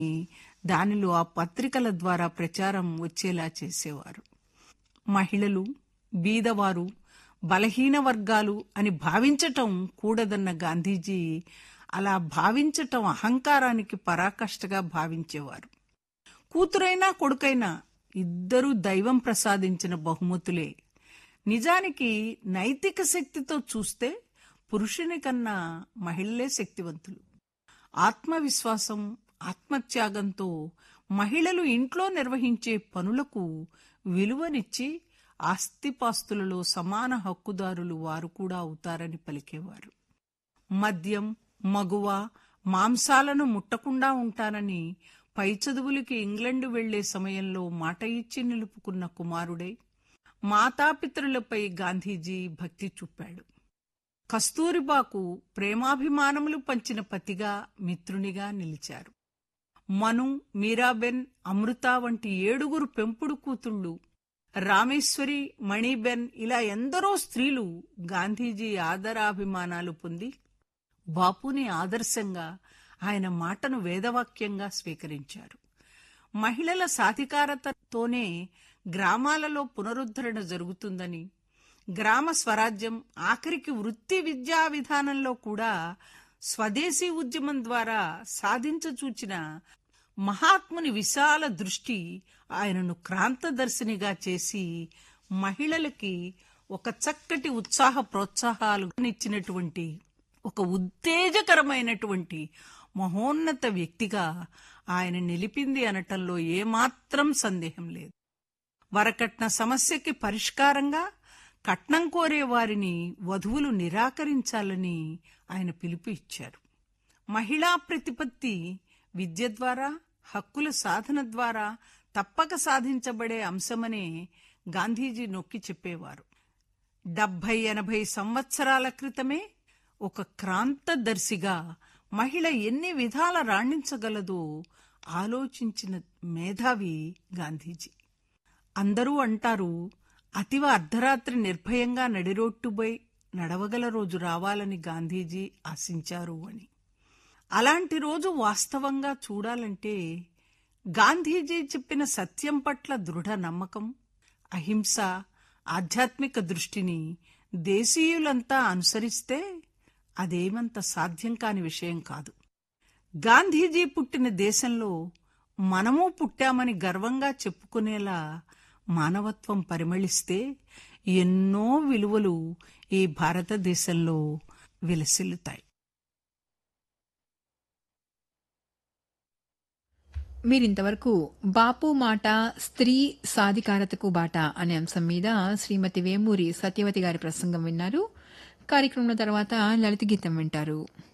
దానిలో ఆ పత్రికల ద్వారా ప్రచారం వచ్చేలా చేసేవారు మహిళలు బీదవారు బలహీన వర్గాలు అని భావించటం కూడదన్న గాంధీజీ అలా భావించటం అహంకారానికి పరాకాష్ఠగా భావించేవారు కూతురైనా కొడుకైనా ఇద్దరూ దైవం ప్రసాదించిన బహుమతులే నిజానికి నైతిక శక్తితో చూస్తే పురుషుని కన్నా మహిళలే శక్తివంతులు ఆత్మవిశ్వాసం ఆత్మత్యాగంతో మహిళలు ఇంట్లో నిర్వహించే పనులకు విలువనిచ్చి ఆస్తిపాస్తులలో సమాన హక్కుదారులు వారు కూడా అవుతారని పలికేవారు మద్యం మగువ మాంసాలను ముట్టకుండా ఉంటానని పై చదువులకి ఇంగ్లండు వెళ్లే సమయంలో మాట ఇచ్చి నిలుపుకున్న కుమారుడై మాతాపితరులపై గాంధీజీ భక్తి చూపాడు కస్తూరిబాకు ప్రేమాభిమానములు పంచిన పతిగా మిత్రునిగా నిలిచారు మను మీరాబెన్ అమృత వంటి ఏడుగురు పెంపుడు కూతుళ్ళు రామేశ్వరి మణిబెన్ ఇలా ఎందరో స్త్రీలు గాంధీజీ ఆదరాభిమానాలు పొంది బాపుని ఆదర్శంగా ఆయన మాటను వేదవాక్యంగా స్వీకరించారు మహిళల సాధికారతతోనే గ్రామాలలో పునరుద్ధరణ జరుగుతుందని గ్రామ స్వరాజ్యం ఆఖరికి వృత్తి విద్యా విధానంలో కూడా స్వదేశీ ఉద్యమం ద్వారా సాధించచూచిన మహాత్ముని విశాల దృష్టి ఆయనను క్రాంతదర్శినిగా చేసి మహిళలకి ఒక చక్కటి ఉత్సాహ ప్రోత్సాహాలు ఇచ్చినటువంటి ఒక ఉత్తేజకరమైనటువంటి మహోన్నత వ్యక్తిగా ఆయన నిలిపింది అనటంలో ఏమాత్రం సందేహం లేదు వరకట్న సమస్యకి పరిష్కారంగా కట్నం కోరే వారిని వధువులు నిరాకరించాలని ఆయన పిలుపు ఇచ్చారు మహిళా ప్రతిపత్తి విద్య ద్వారా హక్కుల సాధన ద్వారా తప్పక సాధించబడే అంశమనే గాంధీజీ నొక్కి చెప్పేవారు డెబ్భై ఎనభై సంవత్సరాల క్రితమే ఒక క్రాంతదర్శిగా మహిళ ఎన్ని విధాల రాణించగలదో ఆలోచించిన మేధావి గాంధీజీ అందరూ అంటారు అతివ అర్ధరాత్రి నిర్భయంగా నడిరోట్టుపై నడవగల రోజు రావాలని గాంధీజీ ఆశించారు అని అలాంటి రోజు వాస్తవంగా చూడాలంటే గాంధీజీ చెప్పిన సత్యం పట్ల దృఢ నమ్మకం అహింస ఆధ్యాత్మిక దృష్టిని దేశీయులంతా అనుసరిస్తే అదేమంత సాధ్యం కాని విషయం కాదు గాంధీజీ పుట్టిన దేశంలో మనము పుట్టామని గర్వంగా చెప్పుకునేలా మానవత్వం పరిమళిస్తే ఎన్నో విలువలు ఈ భారతదేశంలో విలసిల్లుతాయి మీరింతవరకు బాపు మాట స్త్రీ సాధికారతకు బాట అనే అంశం మీద శ్రీమతి వేమూరి సత్యవతి గారి ప్రసంగం విన్నారు కార్యక్రమం తర్వాత లలిత గీతం వింటారు